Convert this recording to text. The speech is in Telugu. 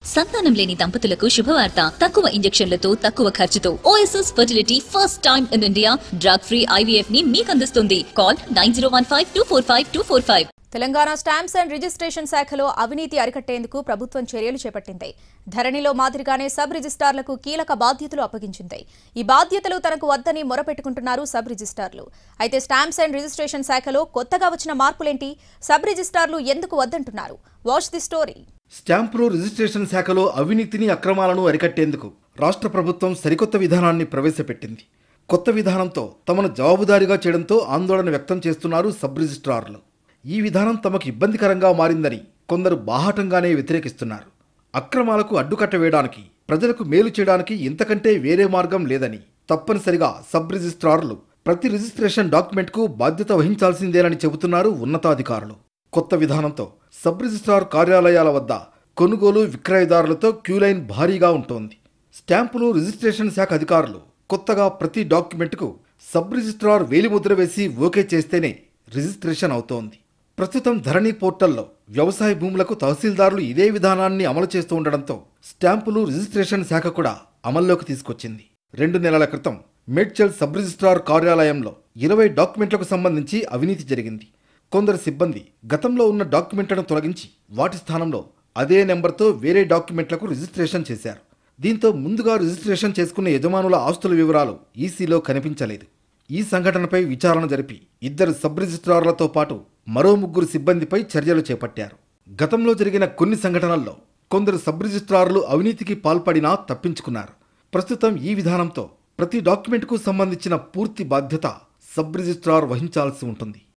సంతానం లేని దంపతులకు శుభవార్త తక్కువ ఇంజెక్షన్లతో తక్కువ ఖర్చుతో OSS fertility first time in India drug free IVF ని మీకు అందిస్తుంది call nine zero one five two four five two four five Telangana stamps and registration శాఖలో అవినీతి అరికట్టేందుకు ప్రభుత్వం చర్యలు చేపట్టింది ధరణిలో మాదిరిగానే సబ్ రిజిస్టార్లకు కీలక బాధ్యతలు అప్పగించింది ఈ బాధ్యతలు తనకు వద్దని మొరపెట్టుకుంటున్నారు సబ్ రిజిస్టార్లు అయితే స్టాంప్స్ అండ్ రిజిస్ట్రేషన్ శాఖలో కొత్తగా వచ్చిన మార్పులేంటి సబ్ రిజిస్టార్లు ఎందుకు వద్దంటున్నారు వాచ్ ది స్టోరీ స్టాంపులు రిజిస్ట్రేషన్ శాఖలో అవినీతిని అక్రమాలను అరికట్టేందుకు రాష్ట్ర ప్రభుత్వం సరికొత్త విధానాన్ని ప్రవేశపెట్టింది కొత్త విధానంతో తమను జవాబుదారీగా చేయడంతో ఆందోళన వ్యక్తం చేస్తున్నారు సబ్ రిజిస్ట్రార్లు ఈ విధానం తమకు ఇబ్బందికరంగా మారిందని కొందరు బాహాటంగానే వ్యతిరేకిస్తున్నారు అక్రమాలకు అడ్డుకట్ట వేయడానికి ప్రజలకు మేలు చేయడానికి ఇంతకంటే వేరే మార్గం లేదని తప్పనిసరిగా సబ్ రిజిస్ట్రార్లు ప్రతి రిజిస్ట్రేషన్ డాక్యుమెంట్కు బాధ్యత వహించాల్సిందేనని చెబుతున్నారు ఉన్నతాధికారులు కొత్త విధానంతో సబ్ రిజిస్ట్రార్ కార్యాలయాల వద్ద కొనుగోలు విక్రయదారులతో క్యూలైన్ భారీగా ఉంటోంది స్టాంపులు రిజిస్ట్రేషన్ శాఖ అధికారులు కొత్తగా ప్రతి డాక్యుమెంట్కు సబ్ రిజిస్ట్రార్ వేలిముద్ర వేసి ఓకే చేస్తేనే రిజిస్ట్రేషన్ అవుతోంది ప్రస్తుతం ధరణి పోర్టల్లో వ్యవసాయ భూములకు తహసీల్దారులు ఇదే విధానాన్ని అమలు చేస్తూ ఉండడంతో స్టాంపులు రిజిస్ట్రేషన్ శాఖ కూడా అమల్లోకి తీసుకొచ్చింది రెండు నెలల క్రితం మేడ్చల్ సబ్ రిజిస్ట్రార్ కార్యాలయంలో ఇరవై డాక్యుమెంట్లకు సంబంధించి అవినీతి జరిగింది కొందరు సిబ్బంది గతంలో ఉన్న డాక్యుమెంట్లను తొలగించి వాటి స్థానంలో అదే నెంబర్తో వేరే డాక్యుమెంట్లకు రిజిస్ట్రేషన్ చేశారు దీంతో ముందుగా రిజిస్ట్రేషన్ చేసుకున్న యజమానుల ఆస్తుల వివరాలు ఈసీలో కనిపించలేదు ఈ సంఘటనపై విచారణ జరిపి ఇద్దరు సబ్ రిజిస్ట్రార్లతో పాటు మరో ముగ్గురు సిబ్బందిపై చర్యలు చేపట్టారు గతంలో జరిగిన కొన్ని సంఘటనల్లో కొందరు సబ్ రిజిస్ట్రార్లు అవినీతికి పాల్పడినా తప్పించుకున్నారు ప్రస్తుతం ఈ విధానంతో ప్రతి డాక్యుమెంట్కు సంబంధించిన పూర్తి బాధ్యత సబ్ రిజిస్ట్రార్ వహించాల్సి ఉంటుంది